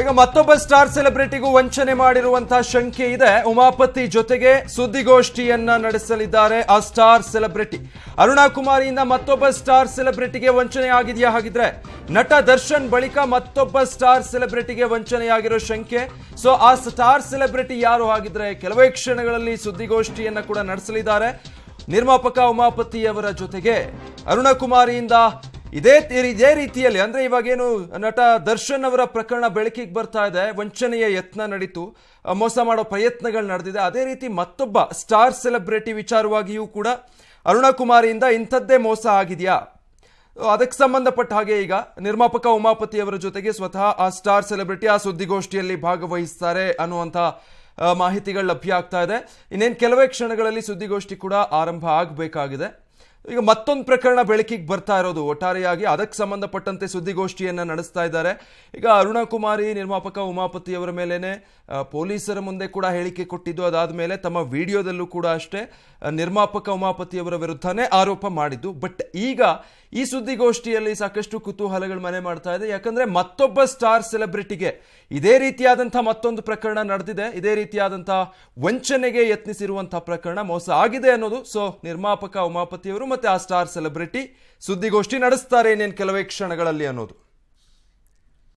ಈಗ ಮತ್ತೊಬ್ಬ ಸ್ಟಾರ್ ಸೆಲೆಬ್ರಿಟಿಗೂ ವಂಚನೆ ಮಾಡಿರುವಂತಹ ಶಂಕೆ ಇದೆ ಉಮಾಪತಿ ಜೊತೆಗೆ ಸುದ್ದಿಗೋಷ್ಠಿಯನ್ನ ನಡೆಸಲಿದ್ದಾರೆ ಆ ಸ್ಟಾರ್ ಸೆಲೆಬ್ರಿಟಿ ಅರುಣಾ ಕುಮಾರಿಯಿಂದ ಮತ್ತೊಬ್ಬ ಸ್ಟಾರ್ ಸೆಲೆಬ್ರಿಟಿಗೆ ವಂಚನೆ ಆಗಿದೆಯಾ ಹಾಗಿದ್ರೆ ನಟ ದರ್ಶನ್ ಬಳಿಕ ಮತ್ತೊಬ್ಬ ಸ್ಟಾರ್ ಸೆಲೆಬ್ರಿಟಿಗೆ ವಂಚನೆಯಾಗಿರೋ ಶಂಕೆ ಸೊ ಆ ಸ್ಟಾರ್ ಸೆಲೆಬ್ರಿಟಿ ಯಾರು ಹಾಗಿದ್ರೆ ಕೆಲವೇ ಕ್ಷಣಗಳಲ್ಲಿ ಸುದ್ದಿಗೋಷ್ಠಿಯನ್ನ ಕೂಡ ನಡೆಸಲಿದ್ದಾರೆ ನಿರ್ಮಾಪಕ ಉಮಾಪತಿ ಅವರ ಜೊತೆಗೆ ಅರುಣ ಕುಮಾರಿಯಿಂದ ಇದೇ ತಿ- ಇದೇ ರೀತಿಯಲ್ಲಿ ಅಂದ್ರೆ ಇವಾಗೇನು ನಟ ದರ್ಶನ್ ಅವರ ಪ್ರಕರಣ ಬೆಳಕಿಗೆ ಬರ್ತಾ ಇದೆ ವಂಚನೆಯ ಯತ್ನ ನಡೀತು ಆ, ಮೋಸ ಮಾಡೋ ಪ್ರಯತ್ನಗಳು ನಡೆದಿದೆ ಅದೇ ರೀತಿ ಮತ್ತೊಬ್ಬ ಸ್ಟಾರ್ ಸೆಲೆಬ್ರಿಟಿ ವಿಚಾರವಾಗಿಯೂ ಕೂಡ ಅರುಣ ಕುಮಾರಿಯಿಂದ ಇಂಥದ್ದೇ ಮೋಸ ಆಗಿದೆಯಾ ಅದಕ್ಕೆ ಸಂಬಂಧಪಟ್ಟ ಹಾಗೆ ಈಗ ನಿರ್ಮಾಪಕ ಉಮಾಪತಿ ಅವರ ಜೊತೆಗೆ ಸ್ವತಃ ಆ ಸ್ಟಾರ್ ಸೆಲೆಬ್ರಿಟಿ ಆ ಸುದ್ದಿಗೋಷ್ಠಿಯಲ್ಲಿ ಭಾಗವಹಿಸ್ತಾರೆ ಅನ್ನುವಂಥ ಆ, ಮಾಹಿತಿಗಳು ಲಭ್ಯ ಆಗ್ತಾ ಇದೆ ಇನ್ನೇನು ಕೆಲವೇ ಕ್ಷಣಗಳಲ್ಲಿ ಸುದ್ದಿಗೋಷ್ಠಿ ಕೂಡ ಆರಂಭ ಆಗಬೇಕಾಗಿದೆ ಈಗ ಮತ್ತೊಂದು ಪ್ರಕರಣ ಬೆಳಕಿಗೆ ಬರ್ತಾ ಇರೋದು ಒಟ್ಟಾರೆಯಾಗಿ ಅದಕ್ಕೆ ಸಂಬಂಧಪಟ್ಟಂತೆ ಸುದ್ದಿಗೋಷ್ಠಿಯನ್ನ ನಡೆಸ್ತಾ ಇದ್ದಾರೆ ಈಗ ಅರುಣ ಕುಮಾರಿ ನಿರ್ಮಾಪಕ ಉಮಾಪತಿ ಅವರ ಮೇಲೇನೆ ಆ, ಪೊಲೀಸರ ಮುಂದೆ ಕೂಡ ಹೇಳಿಕೆ ಕೊಟ್ಟಿದ್ದು ಅದಾದ ಮೇಲೆ ತಮ್ಮ ವಿಡಿಯೋದಲ್ಲೂ ಕೂಡ ಅಷ್ಟೇ ಆ, ನಿರ್ಮಾಪಕ ಉಮಾಪತಿ ಅವರ ವಿರುದ್ಧನೇ ಆರೋಪ ಮಾಡಿದ್ದು ಬಟ್ ಈಗ ಈ ಸುದ್ದಿಗೋಷ್ಠಿಯಲ್ಲಿ ಸಾಕಷ್ಟು ಕುತೂಹಲಗಳು ಮನೆ ಮಾಡ್ತಾ ಇದೆ ಯಾಕಂದ್ರೆ ಮತ್ತೊಬ್ಬ ಸ್ಟಾರ್ ಸೆಲೆಬ್ರಿಟಿಗೆ ಇದೇ ರೀತಿಯಾದಂತಹ ಮತ್ತೊಂದು ಪ್ರಕರಣ ನಡೆದಿದೆ ಇದೇ ರೀತಿಯಾದಂತಹ ವಂಚನೆಗೆ ಯತ್ನಿಸಿರುವಂತಹ ಪ್ರಕರಣ ಮೋಸ ಆಗಿದೆ ಅನ್ನೋದು ಸೊ ನಿರ್ಮಾಪಕ ಉಮಾಪತಿ ಅವರು ಮತ್ತೆ ಆ ಸ್ಟಾರ್ ಸೆಲೆಬ್ರಿಟಿ ಸುದ್ದಿಗೋಷ್ಠಿ ನಡೆಸ್ತಾರೆ ಇನ್ನೇನು ಕೆಲವೇ ಕ್ಷಣಗಳಲ್ಲಿ ಅನ್ನೋದು